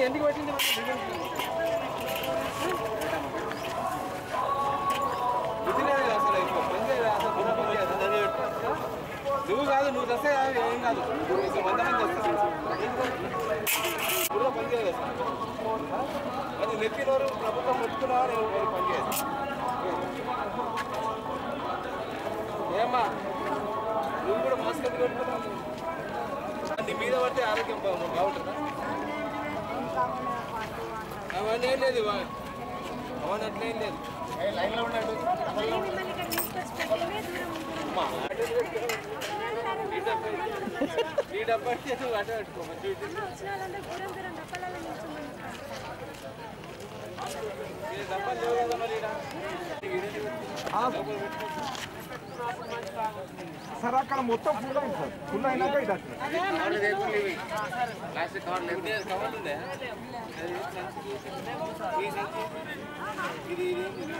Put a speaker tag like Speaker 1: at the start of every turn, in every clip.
Speaker 1: ఎందుకు పెట్టింది మరి డిజైన్? బుద్ధి లేదు కదా అసలు ఎక్కువ. పెంచే కదా అసలు బుర్ర పని చేయదు. అదే పెట్టు. నువ్వు కాదు నువ్వు తెస్తే కాదు, ఏం కాదు ఇంకా వంద మంది వస్తారు బుర్ర పని చేయదు అసలు అది నెత్తినోరు ప్రభుత్వం పెట్టుకున్నా పని చేయదు ఏమ్మా నువ్వు కూడా మాస్క్ ఎందుకు పెట్టుకున్నావు అది మీద పడితే ఆరోగ్యం బా- బాగుంటుందా అవన్నీ ఏం లేదు ఇవా. అవన్నీ అట్లా ఏం లేదు అమ్మా, అటు ఇటు పెట్టుకో. ఈ డబ్బా ఈ డబ్బా ఇస్తే నువ్వు అటే పెట్టుకో మంచి ఈ డబ్బాలు లేవు కదా మరి ఈడ. ఈడేంటి పెట్టుకో. లోపల పెట్టుకో.
Speaker 2: సార్ అక్కడ మొత్తం ఫుల్ అయింది సార్ ఫుల్ అయినాక ఇది అట్లా.
Speaker 1: కవర్లు లేకుండా ఇవి. ప్లాస్టిక్ కవర్లు ఎంత కవర్లు ఉందా అది సంచి. ఈ సంచి. ఇది ఇది ఇది.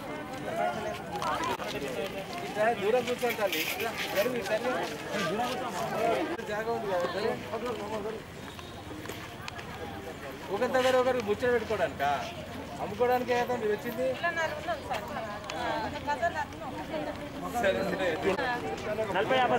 Speaker 1: ఇట్లా దూరం కూర్చోంటాలి గరువు ఇట్లా జాగా ఉంది కదా గరువు. ఒక దగ్గర ఒకరు ముచ్చట పెట్టుకోవడానికా అమ్ముకోవడానికే కదా మీరు వచ్చింది సరే సరే
Speaker 3: నలభై యాభై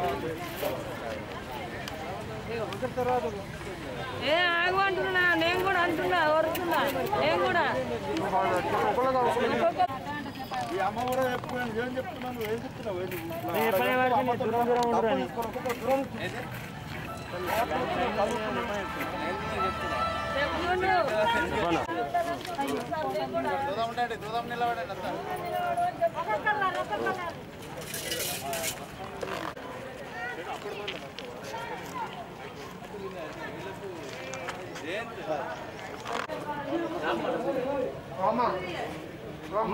Speaker 1: ఒకరి తర్వాత
Speaker 4: ఏ ఆగు అంటున్నా నేను కూడా అంటున్నా వరుతున్నా నేను కూడా
Speaker 2: ఈ అమ్మ కూడా చెప్పుకున్నాను ఏం చెప్తున్నాను ఏం చెప్తున్నావు ఏం నువ్వు?
Speaker 3: నేను ఎప్పుడైనా వాడికి నేను దూరం దూరం ఉండరని.
Speaker 2: దూరం
Speaker 1: ఏది?
Speaker 4: చెప్పుకుంటూ
Speaker 1: దూరం ఉండండి దూరం నిలబడండి అంతా
Speaker 2: అమ్మ అమ్మ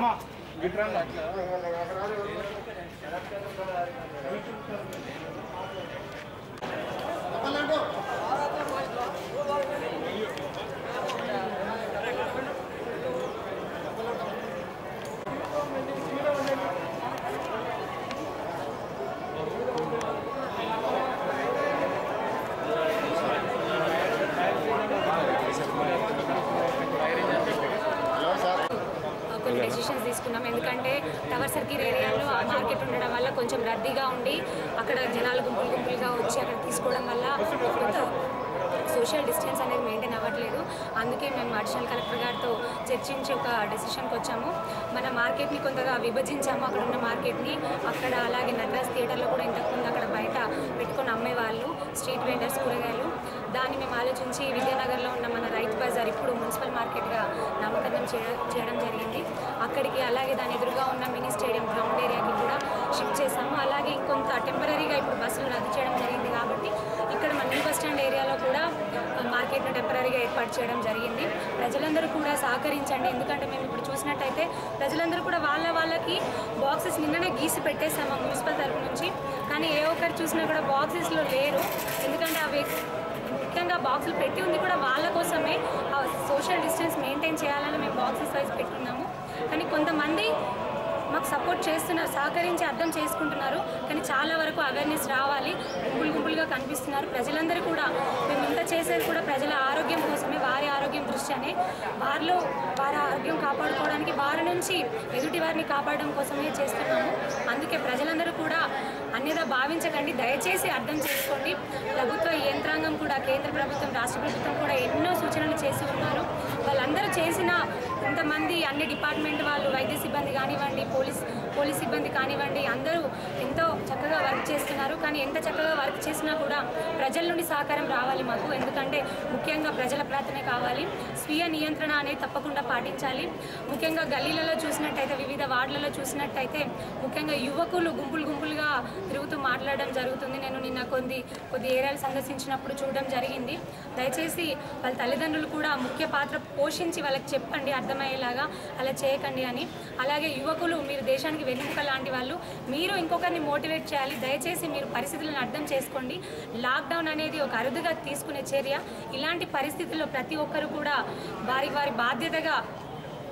Speaker 5: కొన్ని డెసిషన్స్ తీసుకున్నాం ఎందుకంటే టవర్ సర్కిల్ ఏరియాలో ఆ మార్కెట్ ఉండడం వల్ల కొంచెం రద్దీగా ఉండి అక్కడ జనాలు గుంపులు గుంపులుగా వచ్చి అక్కడ తీసుకోవడం వల్ల కొంత సోషల్ డిస్టెన్స్ అనేది మెయింటైన్ అవ్వట్లేదు అందుకే మేము అడిషనల్ కలెక్టర్ గారితో చర్చించి ఒక డెసిషన్కి వచ్చాము మన మార్కెట్ని కొంతగా విభజించాము అక్కడ ఉన్న మార్కెట్ని అక్కడ అలాగే నటరాజ్ థియేటర్లో కూడా ఇంతకుముందు అక్కడ బయట పెట్టుకొని అమ్మేవాళ్ళు స్ట్రీట్ వెండర్స్ కూరగాయలు దాన్ని మేము ఆలోచించి విద్యానగర్లో ఉన్న మన రైతు బజార్ ఇప్పుడు మున్సిపల్ మార్కెట్గా నామకరణం చేయడం చేయడం జరిగింది అక్కడికి అలాగే దాని ఎదురుగా ఉన్న మినీ స్టేడియం గ్రౌండ్ ఏరియాకి కూడా షిఫ్ట్ చేశాము అలాగే ఇంకొంత టెంపరీగా ఇప్పుడు బస్సులు రద్దు చేయడం జరిగింది కాబట్టి ఇక్కడ మన న్యూ బస్ స్టాండ్ ఏరియాలో కూడా మార్కెట్ను టెంపరీగా ఏర్పాటు చేయడం జరిగింది ప్రజలందరూ కూడా సహకరించండి ఎందుకంటే మేము ఇప్పుడు చూసినట్టయితే ప్రజలందరూ కూడా వాళ్ళ వాళ్ళకి బాక్సెస్ నిన్ననే గీసి పెట్టేసాము మున్సిపల్ తరపు నుంచి కానీ ఏ ఒక్కరు చూసినా కూడా బాక్సెస్లో లేరు ఎందుకంటే అవి ముఖ్యంగా బాక్సులు పెట్టి ఉంది కూడా వాళ్ళ కోసమే సోషల్ డిస్టెన్స్ మెయింటైన్ చేయాలని మేము బాక్సెస్ వైజ్ పెట్టుకున్నాము కానీ కొంతమంది మాకు సపోర్ట్ చేస్తున్నారు సహకరించి అర్థం చేసుకుంటున్నారు కానీ చాలా వరకు అవేర్నెస్ రావాలి గుంపులు గుంపులుగా కనిపిస్తున్నారు ప్రజలందరూ కూడా మేము ఇంత చేసేది కూడా ప్రజల ఆరోగ్యం కోసమే వారి ఆరోగ్యం దృష్ట్యానే వారిలో వారి ఆరోగ్యం కాపాడుకోవడానికి వారి నుంచి ఎదుటి వారిని కాపాడడం కోసమే చేస్తున్నాము అందుకే ప్రజలందరూ కూడా అన్యదా భావించకండి దయచేసి అర్థం చేసుకోండి ప్రభుత్వ యంత్రాంగం కూడా కేంద్ర ప్రభుత్వం రాష్ట్ర ప్రభుత్వం కూడా ఎన్నో సూచనలు చేసి ఉన్నారు వాళ్ళందరూ చేసిన కొంతమంది అన్ని డిపార్ట్మెంట్ వాళ్ళు వైద్య సిబ్బంది కానివ్వండి పోలీస్ పోలీస్ సిబ్బంది కానివ్వండి అందరూ ఎంతో చక్కగా వర్క్ చేస్తున్నారు కానీ ఎంత చక్కగా వర్క్ చేసినా కూడా ప్రజల నుండి సహకారం రావాలి మాకు ఎందుకంటే ముఖ్యంగా ప్రజల ప్రార్థనే కావాలి స్వీయ నియంత్రణ అనేది తప్పకుండా పాటించాలి ముఖ్యంగా గల్లీలలో చూసినట్టయితే వివిధ వార్డులలో చూసినట్టయితే ముఖ్యంగా యువకులు గుంపులు గుంపులుగా తిరుగుతూ మాట్లాడడం జరుగుతుంది నేను నిన్న కొన్ని కొద్ది ఏరియాలు సందర్శించినప్పుడు చూడడం జరిగింది దయచేసి వాళ్ళ తల్లిదండ్రులు కూడా ముఖ్య పాత్ర పోషించి వాళ్ళకి చెప్పండి అర్థమయ్యేలాగా అలా చేయకండి అని అలాగే యువకులు మీరు దేశానికి వెన్నెముక లాంటి వాళ్ళు మీరు ఇంకొకరిని మోటివేట్ చేయాలి దయచేసి మీరు పరిస్థితులను అర్థం చేసుకోండి లాక్డౌన్ అనేది ఒక అరుదుగా తీసుకునే చర్య ఇలాంటి పరిస్థితుల్లో ప్రతి ఒక్కరు కూడా వారి వారి బాధ్యతగా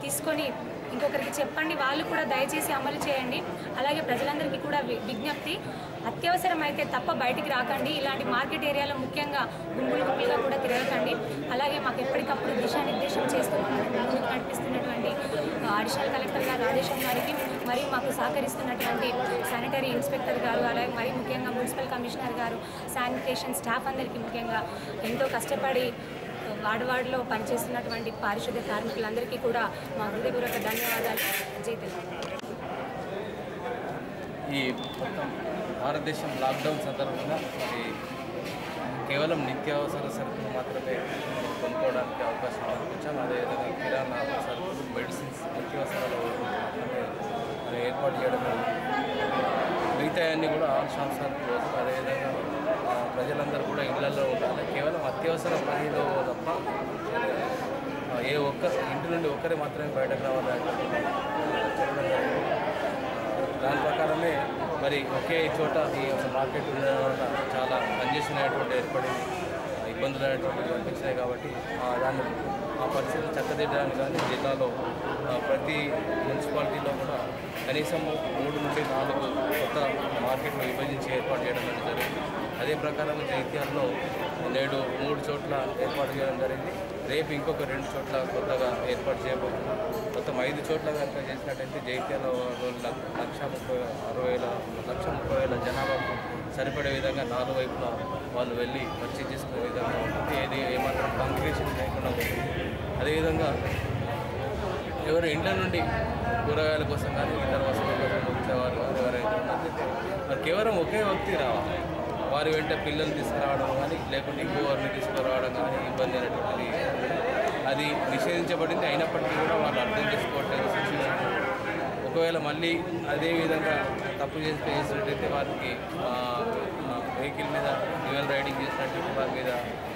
Speaker 5: తీసుకొని ఇంకొకరికి చెప్పండి వాళ్ళు కూడా దయచేసి అమలు చేయండి అలాగే ప్రజలందరికీ కూడా వి- విజ్ఞప్తి అత్యవసరం అయితే తప్ప బయటికి రాకండి ఇలాంటి మార్కెట్ ఏరియాలో ముఖ్యంగా గుంపులు గుంపులుగా కూడా తిరగకండి అలాగే మాకు ఎప్పటికప్పుడు దిశానిర్దేశం చేస్తూ మమ్మల్ని ముందుకు నడిపిస్తున్నటువంటి ఆ, అడిషనల్ కలెక్టర్ గారు రాజేశ్వర్ గారికి మరియు మాకు సహకరిస్తున్నటువంటి శానిటరీ ఇన్స్పెక్టర్ గారు అలాగే మరి ముఖ్యంగా మున్సిపల్ కమిషనర్ గారు శానిటేషన్ స్టాఫ్ అందరికీ ముఖ్యంగా ఎంతో కష్టపడి వార్డు వార్డులో పనిచేస్తున్నటువంటి పారిశుద్ధ్య కార్మికులందరికీ కూడా మా హృదయపూర్వక ధన్యవాదాలు జై తెలంగాణ
Speaker 6: ఈ మొత్తం భారతదేశం లాక్డౌన్ సందర్భంగా మరి కేవలం నిత్యావసర సరుకులు మాత్రమే కొనుక్కోవడానికి అవకాశం కల్పించాం అదేవిధంగా కిరాణా సరుకులు మెడిసిన్స్ నిత్యావసరాల వరకు మాత్రమే మరి ఏర్పాటు చేయడం జరిగింది. మిగతా అన్నీ కూడా ఆల్ షాప్స్ ఆర్ క్లోజ్ అదేవిధంగా ఆ, ప్రజలందరూ కూడా ఇళ్లలో ఉండాలి కేవలం అత్యవసర పనిలో తప్ప ఆ, ఏ ఒక్క ఇంటి నుండి ఒక్కరే మాత్రమే బయటకు రావాలని చెప్పడం జరిగింది దాని ప్రకారమే మరి ఒకే చోట ఈ యొక్క మార్కెట్ ఉండడం వల్ల చాలా కంజెషన్ అనేటువంటి ఏర్పడింది ఆ, ఇబ్బందులు అనేటువంటివి కనిపించినాయి కాబట్టి ఆ, దాన్ని ఆ పరిస్థితిని చక్కదిద్దడానికి కానీ జిల్లాలో ఆ, ప్రతి మున్సిపాలిటీలో కూడా కనీసం మూడు నుండి నాలుగు కొత్త మార్కెట్లు విభజించి ఏర్పాటు చేయడం అనేది జరిగింది అదే ప్రకారం జైత్యాల్లో నేడు మూడు చోట్ల ఏర్పాటు చేయడం జరిగింది రేపు ఇంకొక రెండు చోట్ల కొత్తగా ఏర్పాటు చేయబోతున్నాం మొత్తం ఐదు చోట్ల కనుక చేసినట్టయితే జైత్యాల లక్ష ముప్పై అరవై వేల లక్ష ముప్పై వేల జనాభాకు సరిపడే విధంగా నాలుగు వైపులా వాళ్ళు వెళ్ళి పర్చేజ్ చేసుకునే విధంగా ఉంటుంది ఏది ఏమాత్రం కాంక్రీషన్ లేకుండా ఉంటుంది అదేవిధంగా ఎవరు ఇండ్ల నుండి కూరగాయల కోసం కానీ ఇతర వస్తువుల కోసం వచ్చేవారు కానీ ఎవరైతే ఉన్నారో మరి కేవలం ఒకే వ్యక్తి రావాలి వారి వెంట పిల్లలు తీసుకురావడం కానీ లేకుంటే ఇంకోవారిని తీసుకురావడం కానీ ఇబ్బంది అనేటువంటిది అది నిషేధించబడింది అయినప్పటికీ కూడా వాళ్ళు అర్థం చేసుకోవట్లేదు సిచ్యువేషన్ ఒకవేళ మళ్ళీ అదే విధంగా తప్పు చేసి చేసినట్టయితే వారికి వెహికల్ మీద డ్యూయల్ రైడింగ్ చేసినట్టయితే వారి మీద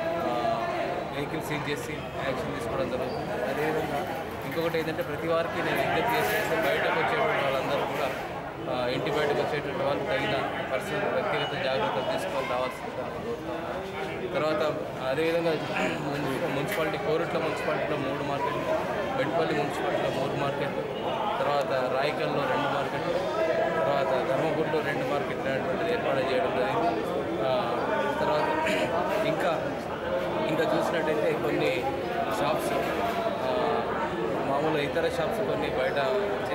Speaker 6: వెహికల్ సీజ్ చేసి యాక్షన్ తీసుకోవడం జరుగుతుంది అదేవిధంగా ఇంకొకటి ఏంటంటే ప్రతి వారికి నేను విజ్ఞప్తి చేస్తే బయటకు వచ్చేటువంటి వాళ్ళందరూ కూడా ఆ, ఇంటి బయటకు వచ్చేటువంటి వాళ్ళు తగిన పర్సనల్ వ్యక్తిగత జాగ్రత్తలు తీసుకొని రావాల్సిందిగా కోరుతాను తర్వాత అదేవిధంగా మున్సి- మున్సిపాలిటీ కోరుట్ల మున్సిపాలిటీలో మూడు మార్కెట్లు బెడ్పల్లి మున్సిపాలిటీలో మూడు మార్కెట్లు తర్వాత రాయకల్లో రెండు మార్కెట్లు తర్వాత ధర్మపురిలో రెండు మార్కెట్లు అనేటువంటిది ఏర్పాటు చేయడం జరిగింది ఆ, తర్వాత ఇంకా ఇంకా చూసినట్టయితే కొన్ని షాప్స్ ఆ, మామూలు ఇతర షాప్స్ కొన్ని బయట వచ్చే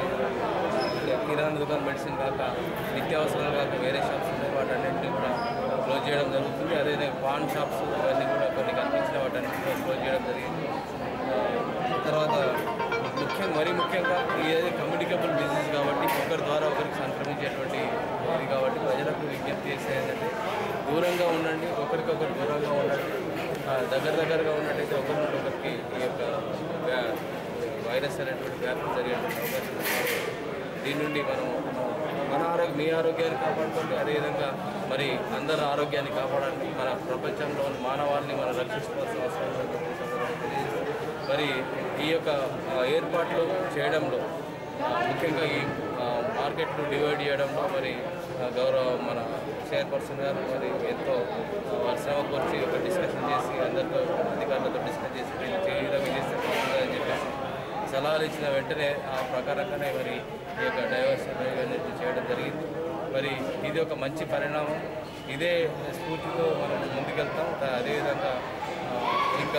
Speaker 6: కిరాణా దుకాణం మెడిసిన్ కాక నిత్యావసరాలు కాక వేరే షాప్స్ ఉన్నాయి వాటన్నింటినీ కూడా క్లోజ్ చేయడం జరుగుతుంది అదేవిధంగా పాన్ షాప్స్ ఇవన్నీ కూడా కొన్ని కనిపించిన వాటన్నింటినీ క్లోజ్ చేయడం జరిగింది ఆ, తర్వాత ముఖ్యంగా మరీ ముఖ్యంగా ఇది కమ్యూనికబుల్ బిజినెస్ కాబట్టి ఒకరి ద్వారా ఒకరికి సంక్రమించేటువంటి ఇది కాబట్టి ప్రజలకు విజ్ఞప్తి చేసేది ఏంటంటే దూరంగా ఉండండి ఒకరికొకరు దూరంగా ఉండండి ఆ, దగ్గర దగ్గరగా ఉన్నట్టయితే ఒకరి నుండి ఒకరికి ఈ యొక్క వ్యా- వైరస్ అనేటువంటి వ్యాప్తి జరిగేటువంటి అవకాశం ఉంది దీని నుండి మనం మన ఆరోగ్య మీ ఆరోగ్యాన్ని కాపాడుకోండి అదేవిధంగా మరి అందరి ఆరోగ్యాన్ని కాపాడండి మన ప్రపంచంలోని మానవాళిని మనం రక్షించుకోవాల్సిన అవసరం ఉందని చెప్పేసి అందరికీ తెలియజేస్తూ మరి ఈ యొక్క ఆ, ఏర్పాట్లు చేయడంలో ఆ, ముఖ్యంగా ఈ ఆ, మార్కెట్లు డివైడ్ చేయడంలో మరి ఆ, గౌరవ మన చైర్పర్సన్ గారు మరి ఎంతో ఆ, వారి శ్రమ కూర్చి ఒక డిస్కషన్ చేసి అందరితో అధికారులతో డిస్కస్ చేసి దీన్ని ఏ విధంగా చేస్తే బాగుంటుందని చెప్పేసి సలహాలు ఇచ్చిన వెంటనే ఆ ప్రకారంగానే మరి ఈ యొక్క డైవర్షన్ అనేది చేయడం జరిగింది మరి ఇది ఒక మంచి పరిణామం ఇదే స్ఫూర్తితో మనం ముందుకెళ్తాం దా- అదేవిధంగా ఆ, ఇంకా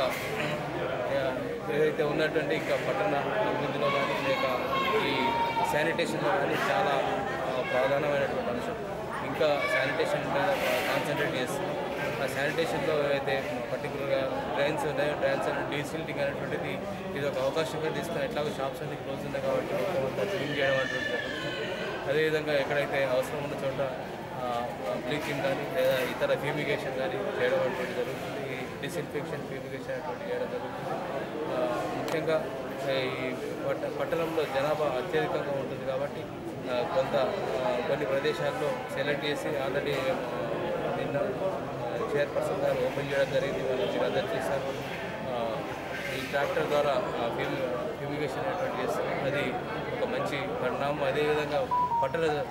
Speaker 6: ఆ, ఏదైతే ఉన్నటువంటి ఇంకా పట్టణ అభివృద్ధిలో కానీ లేక ఈ శానిటేషన్లో కానీ చాలా ఆ, ప్రధానమైనటువంటి అంశం ఇంకా శానిటేషన్ మీద కాన్సన్ట్రేట్ చేస్తున్నాం ఆ శానిటేషన్లో ఏదైతే పర్టికులర్గా డ్రైన్స్ ఉన్నాయో డ్రైన్స్ అండ్ డీసిల్టింగ్ అనేటువంటిది ఇది ఒక అవకాశంగా తీసుకుని ఎట్లాగో షాప్స్ అన్ని క్లోజ్ ఉన్నాయి కాబట్టి మొత్తం క్లీన్ చేయడం అనేటువంటి జరుగుతుంది అదేవిధంగా ఎక్కడైతే అవసరం ఉన్న చోట బ్లీచింగ్ కానీ లేదా ఇతర ఫ్యూమిగేషన్ కానీ చేయడం అనేటువంటి జరుగుతుంది ఈ డిస్ఇన్ఫెక్షన్ ఫ్యూమిగేషన్ అనేటువంటి చేయడం జరుగుతుంది ఆ, ముఖ్యంగా ఈ పట్ట పట్టణంలో జనాభా అత్యధికంగా ఉంటుంది కాబట్టి ఆ, కొంత ఆ, కొన్ని ప్రదేశాల్లో సెలెక్ట్ చేసి ఆల్రెడీ నిన్న చైర్పర్సన్ గారు ఓపెన్ చేయడం జరిగింది వాళ్ళు మీరందరూ చేశారు ఆ, ఈ ట్రాక్టర్ ద్వారా ఫ్యూమి ఫ్యూమిగేషన్ అనేటువంటి చేస్తారు అది ఒక మంచి పరిణామం అదేవిధంగా పట్టణ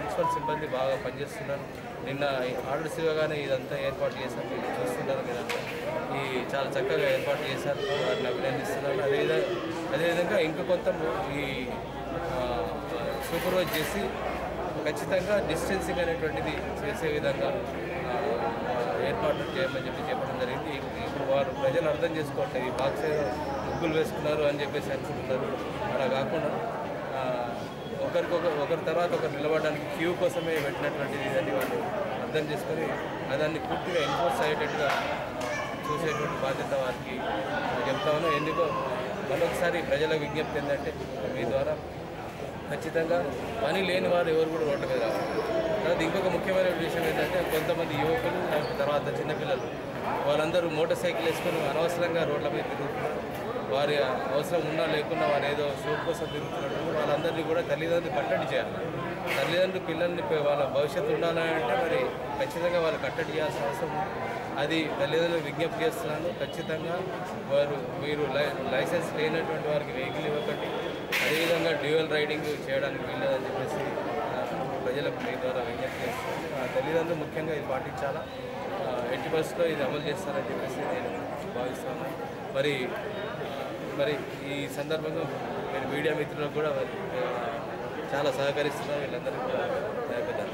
Speaker 6: ప్రిన్సిపల్ సిబ్బంది బాగా పనిచేస్తున్నారు నిన్న ఆర్డర్స్ ఇవ్వగానే ఇదంతా ఏర్పాటు చేశారు మీరు చూస్తున్నారు మీరంతా ఈ చాలా చక్కగా ఏర్పాటు చేశారు వారిని అభినందిస్తున్నాను అదేవిధంగా అదేవిధంగా ఇంకా కొంత ఈ సూపర్వైజ్ చేసి ఖచ్చితంగా డిస్టెన్సింగ్ అనేటువంటిది చేసే విధంగా ఆ, ఆ, ఏర్పాట్లు చేయమని చెప్పి చెప్పడం జరిగింది ఇప్పుడు వారు ప్రజలు అర్థం చేసుకోవట్లేదు ఈ బాక్స్ ఏదో ముగ్గులు వేసుకున్నారు అని చెప్పేసి అనుకుంటున్నారు అలా కాకుండా ఆ, ఒకరికొకరు ఒకరి తర్వాత ఒకరు నిలబడడానికి క్యూ కోసమే పెట్టినటువంటిది ఇదని వాళ్ళు అర్థం చేసుకొని దాన్ని పూర్తిగా ఎన్ఫోర్స్ అయ్యేటట్టుగా చూసేటువంటి బాధ్యత వారికి చెప్తాను ఎందుకో మరొకసారి ప్రజల విజ్ఞప్తి ఏంటంటే మీ ద్వారా ఖచ్చితంగా పని లేని వారు ఎవరు కూడా రోడ్ల మీద రావాలి తర్వాత ఇంకొక ముఖ్యమైన విషయం ఏంటంటే కొంతమంది యువకులు లేకపోతే తర్వాత చిన్నపిల్లలు వాళ్ళందరూ మోటార్ సైకిల్ వేసుకొని అనవసరంగా రోడ్ల మీద తిరుగుతున్నారు వారి అవసరం ఉన్నా లేకున్నా వారు ఏదో షోక్ కోసం తిరుగుతున్నట్టు వాళ్ళందరినీ కూడా తల్లిదండ్రులు కట్టడి చేయాలి తల్లిదండ్రులు పిల్లల్ని పె- వాళ్ళ భవిష్యత్తు ఉండాలని అంటే మరి ఖచ్చితంగా వాళ్ళు కట్టడి చేయాల్సిన అవసరం ఉంది. అది తల్లిదండ్రులకు విజ్ఞప్తి చేస్తున్నాను ఖచ్చితంగా వారు మీరు లై లైసెన్స్ లేనటువంటి వారికి వెహికల్ ఇవ్వకండి అదేవిధంగా డ్యూయల్ రైడింగ్ చేయడానికి వీల్లేదని చెప్పేసి ఆ, ప్రజలకు మీ ద్వారా విజ్ఞప్తి చేస్తున్నాను ఆ, తల్లిదండ్రులు ముఖ్యంగా ఇది పాటించాలా ఆ, ఎట్టి పరిస్థితుల్లో ఇది అమలు చేస్తారని చెప్పేసి నేను భావిస్తున్నాను మరి మరి ఈ సందర్భంగా నేను మీడియా మిత్రులకు కూడా మరి, ఆ, చాలా సహకరిస్తున్నారు వీళ్ళందరికీ కూడా నా యొక్క